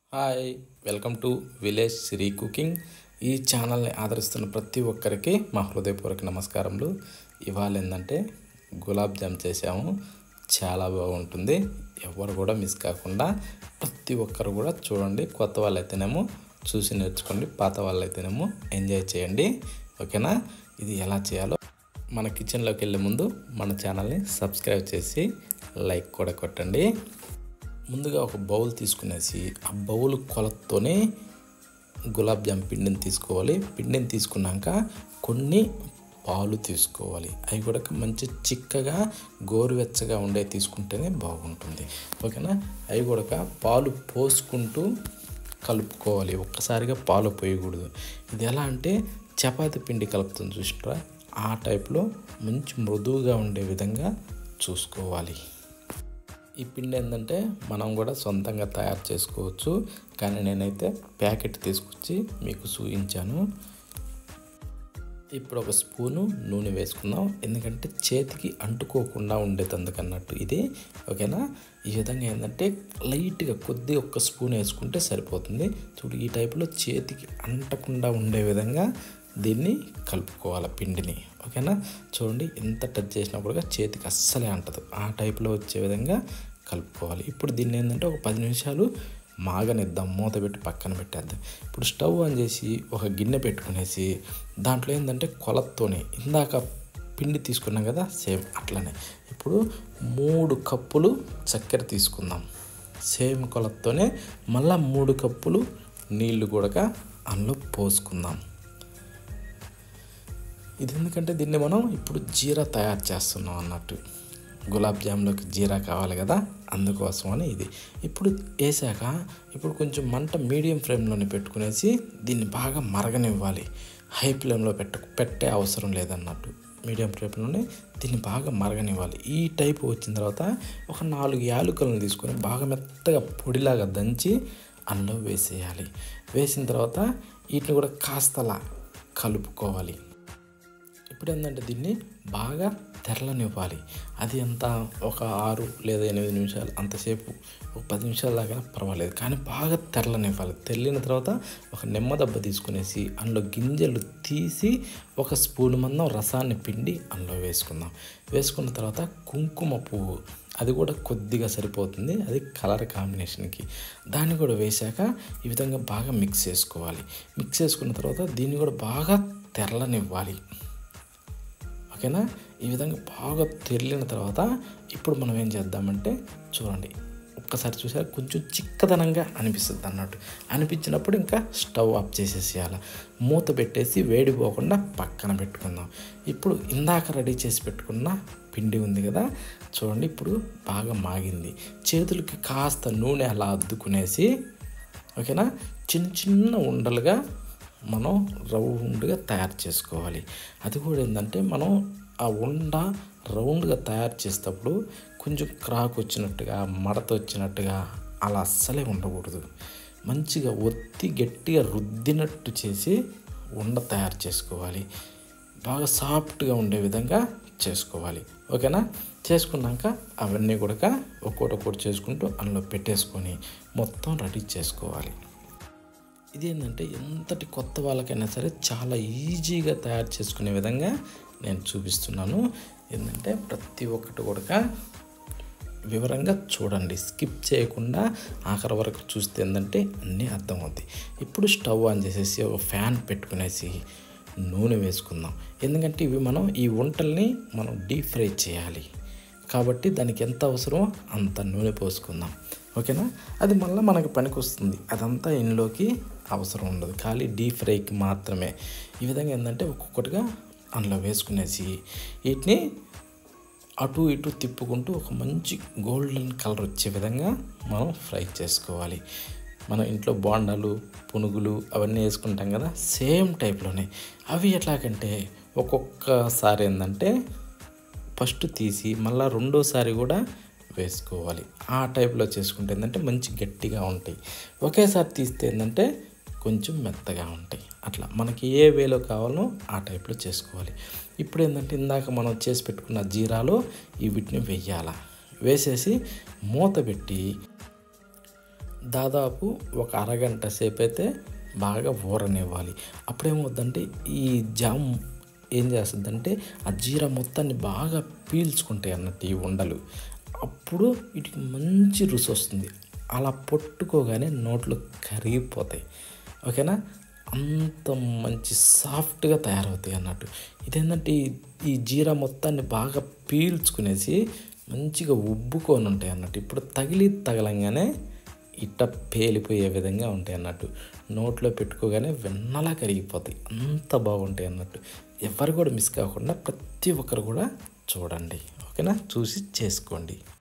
hi welcome to village Sri cooking ఈ ఛానల్ని ఆదరిస్తున్న ప్రతి ఒక్కరికి మా హృదయపూర్వక నమస్కారములు ఇవాళ ఏంటంటే గులాబ్ జామ్ చేసాము చాలా బాగుంటుంది ఎవరు కూడా మిస్ కాకుండా ప్రతి ఒక్కరు కూడా చూడండి కొత్త వాళ్ళైతేనేమో చూసి నేర్చుకోండి పాత వాళ్ళైతేనేమో ఎంజాయ్ చేయండి ఓకేనా ఇది ఎలా చేయాలో మన కిచెన్లోకి వెళ్ళే ముందు మన ఛానల్ని సబ్స్క్రైబ్ చేసి లైక్ కూడా కొట్టండి ముందుగా ఒక బౌల్ తీసుకునేసి ఆ బౌల్ కొలతతోనే గులాబ్ జామ్ పిండిని తీసుకోవాలి పిండిని తీసుకున్నాక కొన్ని పాలు తీసుకోవాలి అవి కూడా మంచి చిక్కగా గోరువెచ్చగా ఉండే తీసుకుంటేనే బాగుంటుంది ఓకేనా అవి కూడా పాలు పోసుకుంటూ కలుపుకోవాలి ఒక్కసారిగా పాలు పోయకూడదు ఇది ఎలా అంటే చపాతి పిండి కలుపుతుంది చూసినరా ఆ టైప్లో మంచి మృదువుగా ఉండే విధంగా చూసుకోవాలి ఈ పిండి ఏంటంటే మనం కూడా సొంతంగా తయారు చేసుకోవచ్చు కానీ నేనైతే ప్యాకెట్ తీసుకొచ్చి మీకు చూపించాను ఇప్పుడు ఒక స్పూను నూనె వేసుకుందాం ఎందుకంటే చేతికి అంటుకోకుండా ఉండేటందుకన్నట్టు ఇది ఓకేనా ఈ విధంగా ఏంటంటే లైట్గా కొద్దిగా ఒక స్పూన్ వేసుకుంటే సరిపోతుంది చూడు ఈ టైప్లో చేతికి అంటకుండా ఉండే విధంగా దీన్ని కలుపుకోవాలి పిండిని ఓకేనా చూడండి ఎంత టచ్ చేసినా కూడా చేతికి అస్సలే అంటదు ఆ టైప్లో వచ్చే విధంగా కలుపుకోవాలి ఇప్పుడు దీన్ని ఏంటంటే ఒక పది నిమిషాలు మాగనిద్దాం మూత పెట్టి పక్కన పెట్టేద్దాం ఇప్పుడు స్టవ్ ఆన్ చేసి ఒక గిన్నె పెట్టుకునేసి దాంట్లో ఏంటంటే కొలతతోనే ఇందాక పిండి తీసుకున్నాం కదా సేమ్ అట్లనే ఇప్పుడు మూడు కప్పులు చక్కెర తీసుకుందాం సేమ్ కొలతతోనే మళ్ళా మూడు కప్పులు నీళ్లు కూడా అందులో పోసుకుందాం ఇది ఎందుకంటే దీన్ని మనం ఇప్పుడు జీరా తయారు చేస్తున్నాం అన్నట్టు గులాబ్ జామ్లోకి జీరా కావాలి కదా అందుకోసం అని ఇది ఇప్పుడు వేసాక ఇప్పుడు కొంచెం మంట మీడియం ఫ్లేమ్లోనే పెట్టుకునేసి దీన్ని బాగా మరగనివ్వాలి హై ఫ్లేమ్లో పెట్ట పెట్టే అవసరం లేదన్నట్టు మీడియం ఫ్లేమ్లోనే దీన్ని బాగా మరగనివ్వాలి ఈ టైపు వచ్చిన తర్వాత ఒక నాలుగు యాలుకలను తీసుకొని బాగా మెత్తగా పొడిలాగా దంచి అందులో వేసేయాలి వేసిన తర్వాత వీటిని కూడా కాస్తలా కలుపుకోవాలి ఇప్పుడు ఏంటంటే దీన్ని బాగా తెరలనివ్వాలి అది ఎంత ఒక ఆరు లేదా ఎనిమిది నిమిషాలు అంతసేపు ఒక పది నిమిషాల దాకా పర్వాలేదు కానీ బాగా తెరలనివ్వాలి తెల్లిన తర్వాత ఒక నిమ్మదబ్బ తీసుకునేసి అందులో గింజలు తీసి ఒక స్పూన్ మందం రసాన్ని పిండి అందులో వేసుకుందాం వేసుకున్న తర్వాత కుంకుమ పువ్వు అది కూడా కొద్దిగా సరిపోతుంది అది కలర్ కాంబినేషన్కి దాన్ని కూడా వేశాక ఈ విధంగా బాగా మిక్స్ చేసుకోవాలి మిక్స్ చేసుకున్న తర్వాత దీన్ని కూడా బాగా తెరలనివ్వాలి ఓకేనా ఈ విధంగా బాగా తెరిలిన తర్వాత ఇప్పుడు మనం ఏం చేద్దామంటే చూడండి ఒక్కసారి చూసారు కొంచెం చిక్కదనంగా అనిపిస్తుంది అన్నట్టు అనిపించినప్పుడు ఇంకా స్టవ్ ఆఫ్ చేసేసేయాలి మూత పెట్టేసి వేడి పోకుండా పక్కన పెట్టుకుందాం ఇప్పుడు ఇందాక రెడీ చేసి పెట్టుకున్న పిండి ఉంది కదా చూడండి ఇప్పుడు బాగా మాగింది చేతులకి కాస్త నూనె అలా అద్దుకునేసి ఓకేనా చిన్న చిన్న ఉండలుగా మనం రౌండ్గా తయారు చేసుకోవాలి అది కూడా ఏంటంటే మనం ఆ ఉండ రౌండ్గా తయారు చేసేటప్పుడు కొంచెం క్రాక్ వచ్చినట్టుగా మడత వచ్చినట్టుగా అలా అస్సలే ఉండకూడదు మంచిగా ఒత్తి గట్టిగా రుద్దినట్టు చేసి ఉండ తయారు చేసుకోవాలి బాగా సాఫ్ట్గా ఉండే విధంగా చేసుకోవాలి ఓకేనా చేసుకున్నాక అవన్నీ కూడా ఒక్కోటి ఒక్కోటి చేసుకుంటూ అందులో పెట్టేసుకొని మొత్తం రెడీ చేసుకోవాలి ఇది ఏంటంటే ఎంతటి కొత్త వాళ్ళకైనా సరే చాలా ఈజీగా తయారు చేసుకునే విధంగా నేను చూపిస్తున్నాను ఏంటంటే ప్రతి ఒక్కటి కూడా వివరంగా చూడండి స్కిప్ చేయకుండా ఆఖరి వరకు చూస్తే ఏంటంటే అన్నీ అర్థమవుతాయి ఇప్పుడు స్టవ్ ఆన్ చేసేసి ఒక ఫ్యాన్ పెట్టుకునేసి నూనె వేసుకుందాం ఎందుకంటే ఇవి మనం ఈ వంటల్ని మనం డీప్ ఫ్రై చేయాలి కాబట్టి దానికి ఎంత అవసరమో అంత నూనె పోసుకుందాం ఓకేనా అది మళ్ళీ మనకి పనికి వస్తుంది అదంతా ఇందులోకి అవసరం ఉండదు ఖాళీ డీప్ ఫ్రైకి మాత్రమే ఈ విధంగా ఏంటంటే ఒక్కొక్కటిగా అందులో వేసుకునేసి వీటిని అటు ఇటు తిప్పుకుంటూ ఒక మంచి గోల్డెన్ కలర్ వచ్చే విధంగా మనం ఫ్రై చేసుకోవాలి మనం ఇంట్లో బోండాలు పునుగులు అవన్నీ వేసుకుంటాం కదా సేమ్ టైప్లోనే అవి ఎట్లాగంటే ఒక్కొక్కసారి ఏంటంటే ఫస్ట్ తీసి మళ్ళీ రెండోసారి కూడా వేసుకోవాలి ఆ టైప్లో చేసుకుంటే ఏంటంటే మంచి గట్టిగా ఉంటాయి ఒకేసారి తీస్తే ఏంటంటే కొంచెం మెత్తగా ఉంటాయి అట్లా మనకి ఏ వేలో కావాలో ఆ టైప్లో చేసుకోవాలి ఇప్పుడు ఏంటంటే ఇందాక మనం చేసి పెట్టుకున్న జీరాలో ఈ వీటిని వెయ్యాల వేసేసి మూత పెట్టి దాదాపు ఒక అరగంట సేపు అయితే బాగా ఊరనివ్వాలి అప్పుడేమవుద్దంటే ఈ జామ్ ఏం చేస్తుందంటే ఆ జీరా మొత్తాన్ని బాగా పీల్చుకుంటాయి అన్నట్టు ఈ ఉండలు అప్పుడు వీటికి మంచి రుచి వస్తుంది అలా పట్టుకోగానే నోట్లో కరిగిపోతాయి ఓకేనా అంత మంచి సాఫ్ట్గా తయారవుతాయి అన్నట్టు ఇదేంటంటే ఈ- ఈ జీరా మొత్తాన్ని బాగా పీల్చుకునేసి మంచిగా ఉబ్బుకొని ఉంటాయి అన్నట్టు ఇప్పుడు తగిలి తగలంగానే ఇట్ట పేలిపోయే విధంగా ఉంటాయి అన్నట్టు నోట్లో పెట్టుకోగానే వెన్నలా కరిగిపోతాయి అంత బాగుంటాయి అన్నట్టు ఎవరు కూడా మిస్ కాకుండా ప్రతి ఒక్కరు కూడా చూడండి ఓకేనా చూసి చేసుకోండి